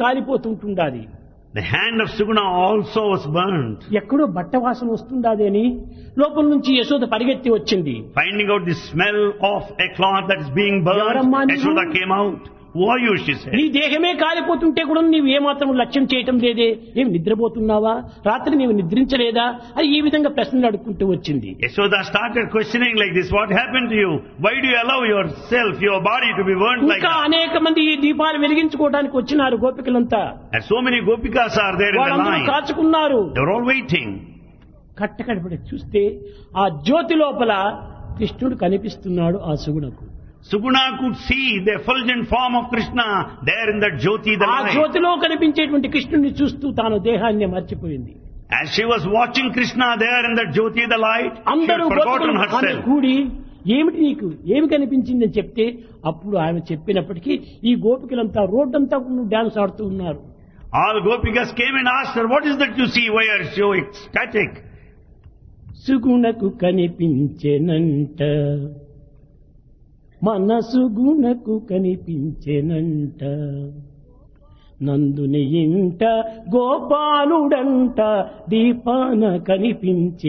కాలిపోతుంటుండాది The hand of Suguna also was burnt. ఎక్కడో బట్ట వాసన వస్తుండాది అని లోపల నుంచి యశోద పరిగెత్తి వచ్చింది Finding out the smell of a cloth that is being burned, ఎవరమ్మా నువ్వు? Yashoda came out. Who are you, she said. నీ దేహమే కాలిపోతుంటే కూడా నీవు ఏమాత్రం లక్ష్యం చేయటం లేదే ఏమి నిద్రపోతున్నావా రాత్రి నీవు నిద్రించలేదా అని ఈ విధంగా ప్రశ్నలు అడుక్కుంటూ వచ్చింది Yashoda started questioning like this, what happened to you? Why do you allow yourself, your body to be burnt like ఇంకా that? అనేక మంది ఈ దీపాలు వెలిగించుకోవడానికి వచ్చినారు గోపికలంతా And so many gopikas are there in the వాళ్ళందరూ line. కాచుకున్నారు They were all waiting. కట్టకడపడి చూస్తే ఆ జ్యోతి లోపల కృష్ణుడు కనిపిస్తున్నాడు ఆ సుగుణకు Suguna could see the effulgent form of Krishna there in that Jyoti, the ఆ light. జ్యోతిలో కనిపించేటువంటి కృష్ణుడిని చూస్తూ తాను దేహాన్ని మర్చిపోయింది As she was watching Krishna there in that Jyoti, the light, she had అందరూ forgotten గోపికలు ఆమె herself. కూడి ఏమిటి నీకు ఏమి కనిపించిందని చెప్తే అప్పుడు ఆమె చెప్పినప్పటికీ ఈ గోపికలంతా రోడ్డంతా డాన్స్ ఆడుతూ ఉన్నారు All gopikas came and asked her, what is that you see? Why are you so ecstatic? సుగుణకు కనిపించెనంట మనసు గుణకు కనిపించెనంట నందుని ఇంట గోపాలుడంట దీపాన కనిపించే